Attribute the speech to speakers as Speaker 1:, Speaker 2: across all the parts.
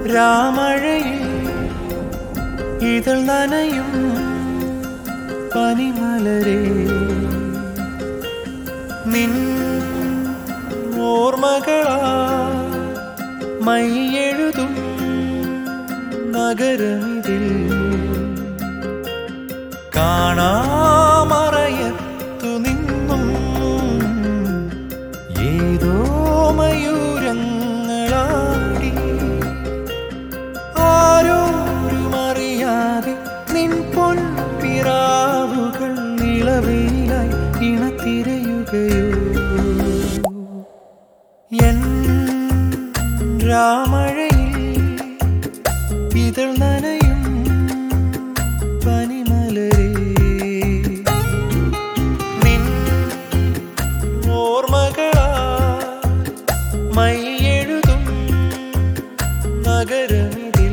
Speaker 1: രാമഴയിൽ ഇതൾ നനയും പനിമലരെ നിൻ ഓർമ്മകളാ മൈയെഴുതും നഗരമിതിൽ കാണാമറയത്തു നിന്നും ഏതോ മയൂരങ്ങളാടി ആരോരുമറിയാതെ നിൻ പൊൻപിറാവുകൾ നിളവയിലായി ഇണത്തിരയുകയോ എൻ രാമഴയിൽ ഇതൾ നനയും പനിമലരേ നിൻ ഓർമ്മകളാ മൈയെഴുതും നഗരമിതിൽ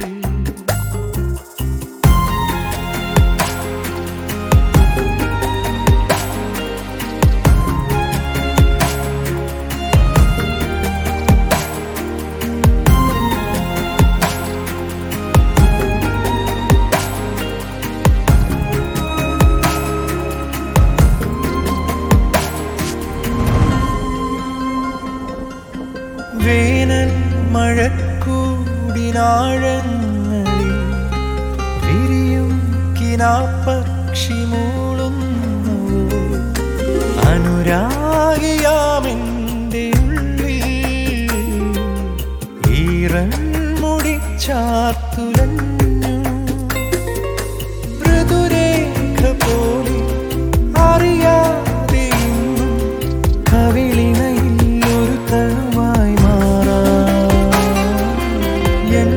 Speaker 1: വേനൽ മഴക്കൂടിനാഴങ്ങളിൽ വിരിയും കിനാപ്പക്ഷി മൂളുന്നു അനുരാഗിയാമെൻ്റെ ഉള്ളിൽ ഈറൻ മുടിച്ചാർത്തുലഞ്ഞു മൃദുരേഖ പോലെ അറിയാതെ ഇന്നും കവിളിണയിൽ ഒരു തണുവായി മാറാം എൻ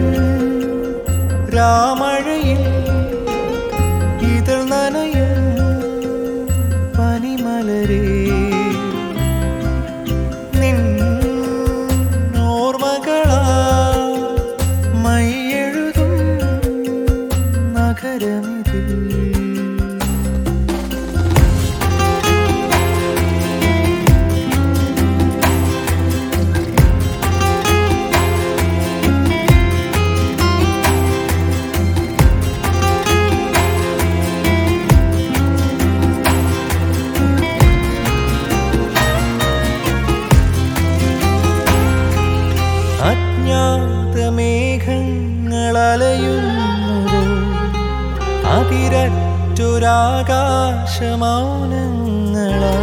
Speaker 1: രാമഴയിൽ ഇതൾ നനയും പനിമലരേ നിൻ ഓർമ്മകളാ മൈയെഴുതും നഗരമിതിൽ അജ്ഞാതമേഘങ്ങളലയുന്നതോ അതിരറ്റൊരാകാശമൗനങ്ങളാ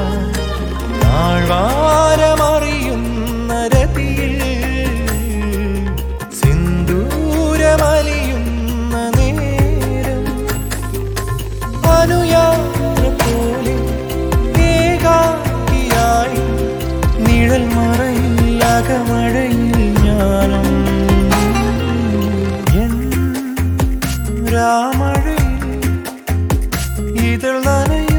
Speaker 1: താഴ്വാരമറിയുന്ന രതിയിൽ സിന്ദൂരമലിയുന്ന നേരം അനുയാത്ര പോലെ ഏകാകിയായി നിഴൽ മറയിൽ അകമഴയിൽ ഞാനും എൻ രാമഴയിൽ ഇതൾ നനയും